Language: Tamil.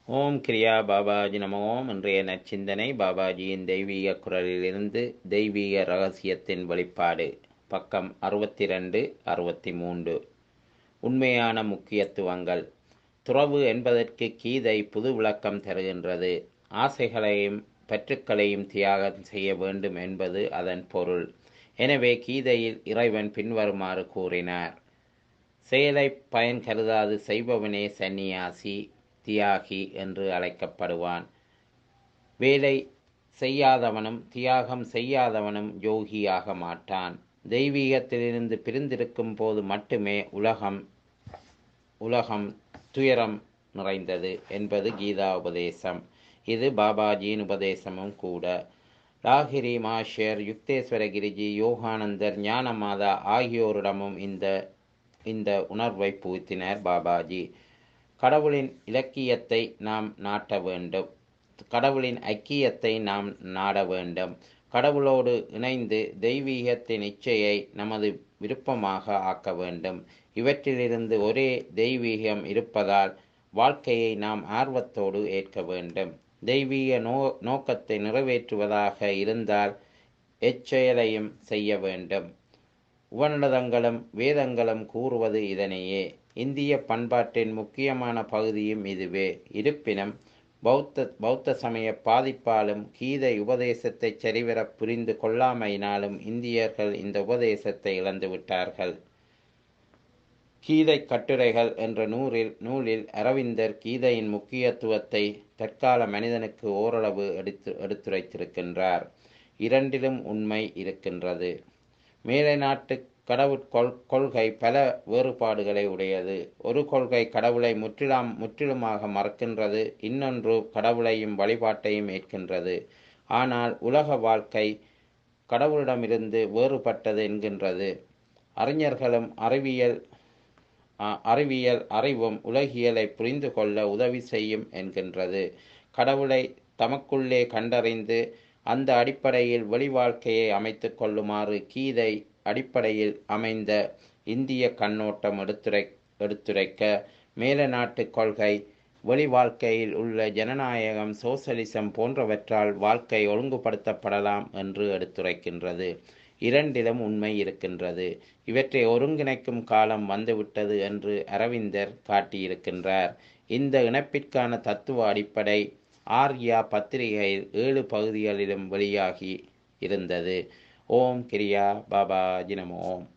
ஓம் கிரியா பாபாஜி நம ஓம் இன்றைய நச்சிந்தனை பாபாஜியின் தெய்வீக குரலிலிருந்து தெய்வீக ரகசியத்தின் வெளிப்பாடு பக்கம் அறுபத்தி ரெண்டு அறுபத்தி மூன்று உண்மையான முக்கியத்துவங்கள் துறவு என்பதற்கு கீதை புது விளக்கம் தருகின்றது ஆசைகளையும் பற்றுக்களையும் தியாகம் செய்ய வேண்டும் என்பது அதன் பொருள் எனவே கீதையில் இறைவன் பின்வருமாறு கூறினார் செயலை பயன் கருதாது செய்பவனே சந்நியாசி தியாகி என்று அழைக்கப்படுவான் வேலை செய்யாதவனும் தியாகம் செய்யாதவனும் யோகியாக மாட்டான் தெய்வீகத்திலிருந்து பிரிந்திருக்கும் போது மட்டுமே உலகம் உலகம் துயரம் நிறைந்தது என்பது கீதா உபதேசம் இது பாபாஜியின் உபதேசமும் கூட லாகிரி மாஷர் யுக்தேஸ்வர கிரிஜி யோகானந்தர் ஞானமாதா ஆகியோரிடமும் இந்த இந்த உணர்வை புகுத்தினர் பாபாஜி கடவுளின் இலக்கியத்தை நாம் நாட்ட வேண்டும் கடவுளின் ஐக்கியத்தை நாம் நாட வேண்டும் கடவுளோடு இணைந்து தெய்வீகத்தின் இச்சையை நமது விருப்பமாக ஆக்க வேண்டும் இவற்றிலிருந்து ஒரே தெய்வீகம் இருப்பதால் வாழ்க்கையை நாம் ஆர்வத்தோடு ஏற்க வேண்டும் தெய்வீக நோ நோக்கத்தை நிறைவேற்றுவதாக இருந்தால் எச்செயலையும் செய்ய வேண்டும் உபநிடதங்களும் வேதங்களும் கூறுவது இதனையே இந்திய பண்பாட்டின் முக்கியமான பகுதியும் இதுவே இருப்பினும் பௌத்த பௌத்த சமய பாதிப்பாலும் கீதை உபதேசத்தை சரிவர புரிந்து கொள்ளாமையினாலும் இந்தியர்கள் இந்த உபதேசத்தை இழந்துவிட்டார்கள் கீதை கட்டுரைகள் என்ற நூலில் நூலில் அரவிந்தர் கீதையின் முக்கியத்துவத்தை தற்கால மனிதனுக்கு ஓரளவு எடுத்து எடுத்துரைத்திருக்கின்றார் இரண்டிலும் உண்மை இருக்கின்றது மேலை நாட்டு கடவுட்கொள் கொள்கை பல வேறுபாடுகளை உடையது ஒரு கொள்கை கடவுளை முற்றிலாம் முற்றிலுமாக மறக்கின்றது இன்னொன்று கடவுளையும் வழிபாட்டையும் ஏற்கின்றது ஆனால் உலக வாழ்க்கை கடவுளிடமிருந்து வேறுபட்டது என்கின்றது அறிஞர்களும் அறிவியல் அறிவியல் அறிவும் உலகியலை புரிந்து கொள்ள உதவி செய்யும் என்கின்றது கடவுளை தமக்குள்ளே கண்டறிந்து அந்த அடிப்படையில் வெளி வாழ்க்கையை அமைத்து கொள்ளுமாறு கீதை அடிப்படையில் அமைந்த இந்திய கண்ணோட்டம் எடுத்துரை எடுத்துரைக்க மேல நாட்டு கொள்கை வெளி வாழ்க்கையில் உள்ள ஜனநாயகம் சோசலிசம் போன்றவற்றால் வாழ்க்கை ஒழுங்குபடுத்தப்படலாம் என்று எடுத்துரைக்கின்றது இரண்டிலும் உண்மை இருக்கின்றது இவற்றை ஒருங்கிணைக்கும் காலம் வந்துவிட்டது என்று அரவிந்தர் காட்டியிருக்கின்றார் இந்த இணைப்பிற்கான தத்துவ அடிப்படை ஆர்யா பத்திரிகையில் ஏழு பகுதிகளிலும் வெளியாகி இருந்தது ஓம் கிரியா பாபா ஜினமோ ஓம்